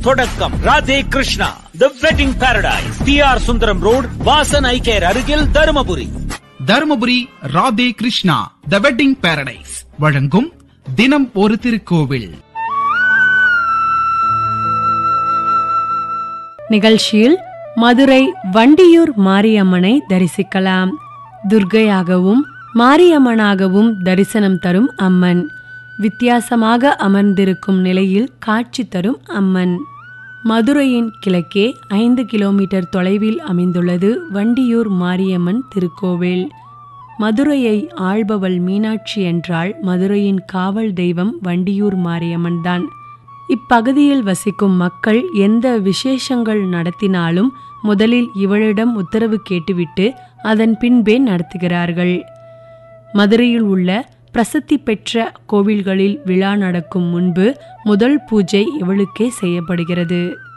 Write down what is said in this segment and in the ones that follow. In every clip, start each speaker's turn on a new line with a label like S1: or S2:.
S1: தொடக்கம் Radhe Krishna the wedding paradise P R Sundaram road Vasan eyecare அருகில் Dharmapuri
S2: Dharmapuri Radhe Krishna the wedding paradise வழங்கும் தினம் ஒரு திருக்கோவில்
S3: நிகழ்ச்சியில் மதுரை வண்டியூர் மாரியம்மனை தரிசிக்கலாம் துர்க்கையாகவும் மாரியம்மனாகவும் தரிசனம் தரும் அம்மன் வித்தியாசமாக அமர்ந்திருக்கும் நிலையில் காட்சி தரும் அம்மன் மதுரையின் கிழக்கே ஐந்து கிலோமீட்டர் தொலைவில் அமைந்துள்ளது வண்டியூர் மாரியம்மன் திருக்கோவில் மதுரையை ஆள்பவள் மீனாட்சி என்றால் மதுரையின் காவல் தெய்வம் வண்டியூர் மாரியம்மன் தான் இப்பகுதியில் வசிக்கும் மக்கள் எந்த விசேஷங்கள் நடத்தினாலும் முதலில் இவளிடம் உத்தரவு கேட்டுவிட்டு அதன் பின்பே நடத்துகிறார்கள் மதுரையில் உள்ள பிரசித்தி பெற்ற கோவில்களில் விழா நடக்கும் முன்பு முதல் பூஜை இவளுக்கே செய்யப்படுகிறது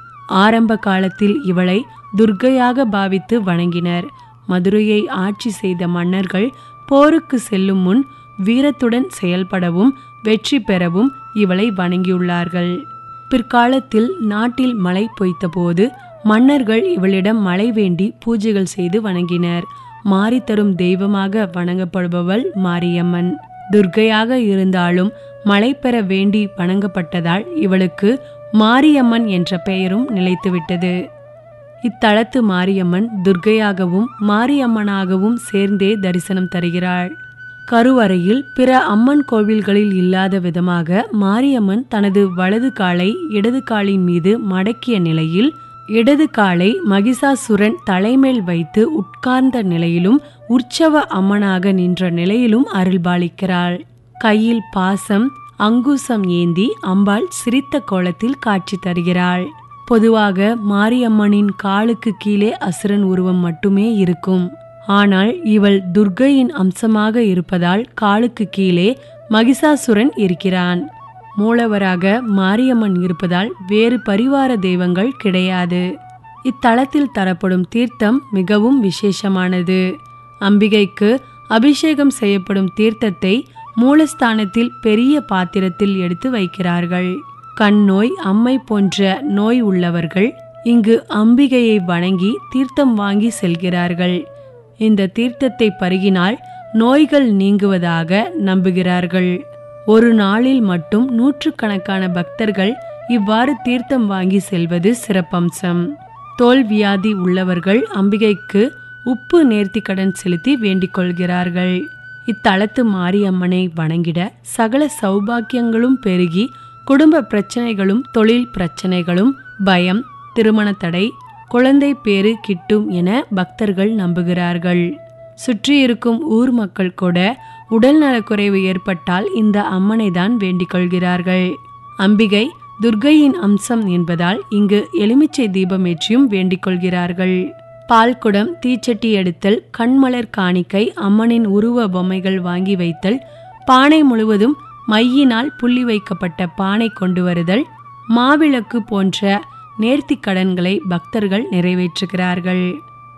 S3: ஆரம்ப காலத்தில் இவளை துர்க்கையாக பாவித்து வணங்கினர் மதுரையை ஆட்சி செய்த மன்னர்கள் போருக்கு செல்லும் முன் வீரத்துடன் செயல்படவும் வெற்றி பெறவும் இவளை வணங்கியுள்ளார்கள் பிற்காலத்தில் நாட்டில் மழை பொய்த்தபோது மன்னர்கள் இவளிடம் மழை வேண்டி பூஜைகள் செய்து வணங்கினர் மாறி தரும் தெய்வமாக வணங்கப்படுபவள் மாரியம்மன் துர்க்கையாக இருந்தாலும் மழை பெற வேண்டி வணங்கப்பட்டதால் இவளுக்கு மாரியம்மன் என்ற பெயரும் நிலைத்துவிட்டது இத்தலத்து மாரியம்மன் துர்க்கையாகவும் மாரியம்மனாகவும் சேர்ந்தே தரிசனம் தருகிறாள் கருவறையில் பிற அம்மன் கோவில்களில் இல்லாத விதமாக மாரியம்மன் தனது வலது காலை இடது காலின் மீது மடக்கிய நிலையில் இடது காலை மகிஷாசுரன் தலைமேல் வைத்து உட்கார்ந்த நிலையிலும் உற்சவ அம்மனாக நின்ற நிலையிலும் அருள்பாலிக்கிறாள் கையில் பாசம் அங்குசம் ஏந்தி அம்பாள் சிரித்த கோலத்தில் காட்சி தருகிறாள் பொதுவாக மாரியம்மனின் காலுக்கு கீழே அசுரன் உருவம் மட்டுமே இருக்கும் ஆனால் இவள் துர்க்கையின் அம்சமாக இருப்பதால் காலுக்கு கீழே மகிஷாசுரன் இருக்கிறான் மூலவராக மாரியம்மன் இருப்பதால் வேறு பரிவார தெய்வங்கள் கிடையாது இத்தலத்தில் தரப்படும் தீர்த்தம் மிகவும் விசேஷமானது அம்பிகைக்கு அபிஷேகம் செய்யப்படும் தீர்த்தத்தை மூலஸ்தானத்தில் பெரிய பாத்திரத்தில் எடுத்து வைக்கிறார்கள் கண் நோய் அம்மை போன்ற நோய் உள்ளவர்கள் இங்கு அம்பிகையை வணங்கி தீர்த்தம் வாங்கி செல்கிறார்கள் இந்த தீர்த்தத்தை பருகினால் நோய்கள் நீங்குவதாக நம்புகிறார்கள் ஒரு நாளில் மட்டும் நூற்றுக்கணக்கான பக்தர்கள் இவ்வாறு தீர்த்தம் வாங்கி செல்வது சிறப்பம்சம் தோல் வியாதி உள்ளவர்கள் அம்பிகைக்கு உப்பு நேர்த்திக்கடன் செலுத்தி வேண்டிக் கொள்கிறார்கள் இத்தலத்து மாரியம்மனை வணங்கிட சகல சௌபாக்கியங்களும் பெருகி குடும்ப பிரச்சனைகளும் தொழில் பிரச்சனைகளும் பயம் திருமண தடை குழந்தை பேறு கிட்டும் என பக்தர்கள் நம்புகிறார்கள் சுற்றியிருக்கும் ஊர் மக்கள் கூட உடல் நலக்குறைவு ஏற்பட்டால் இந்த அம்மனை தான் வேண்டிக் கொள்கிறார்கள் அம்பிகை துர்க்கையின் அம்சம் என்பதால் இங்கு எலுமிச்சை தீபமேற்றியும் வேண்டிக் கொள்கிறார்கள் பால்குடம் தீச்சட்டி எடுத்தல் கண்மலர் காணிக்கை அம்மனின் உருவ பொம்மைகள் வாங்கி வைத்தல் பானை முழுவதும் மையினால் புள்ளி வைக்கப்பட்ட பானை கொண்டு வருதல் மாவிளக்கு போன்ற நேர்த்திக் கடன்களை பக்தர்கள் நிறைவேற்றுகிறார்கள்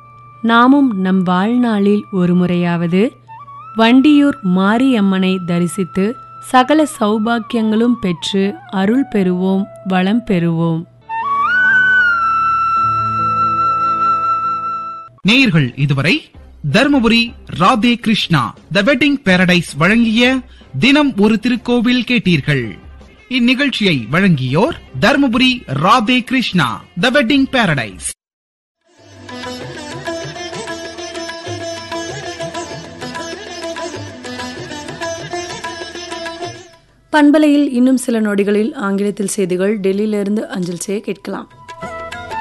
S3: நாமும் நம் வாழ்நாளில் ஒரு முறையாவது வண்டியூர் மாரியம்மனை தரிசித்து சகல சௌபாக்கியங்களும் பெற்று அருள் பெறுவோம் வளம் பெறுவோம்
S2: நேயர்கள் இதுவரை Dharmapuri Radhe Krishna the wedding paradise வழங்கிய தினம் ஒரு திருக்கோவில் கேட்டீர்கள் இந்நிகழ்ச்சியை வழங்கியோர் Dharmapuri Radhe Krishna the wedding paradise
S3: பண்பலையில் இன்னும் சில நொடிகளில் ஆங்கிலத்தில் செய்திகள் டெல்லியிலிருந்து அஞ்சல் செய்ய கேட்கலாம்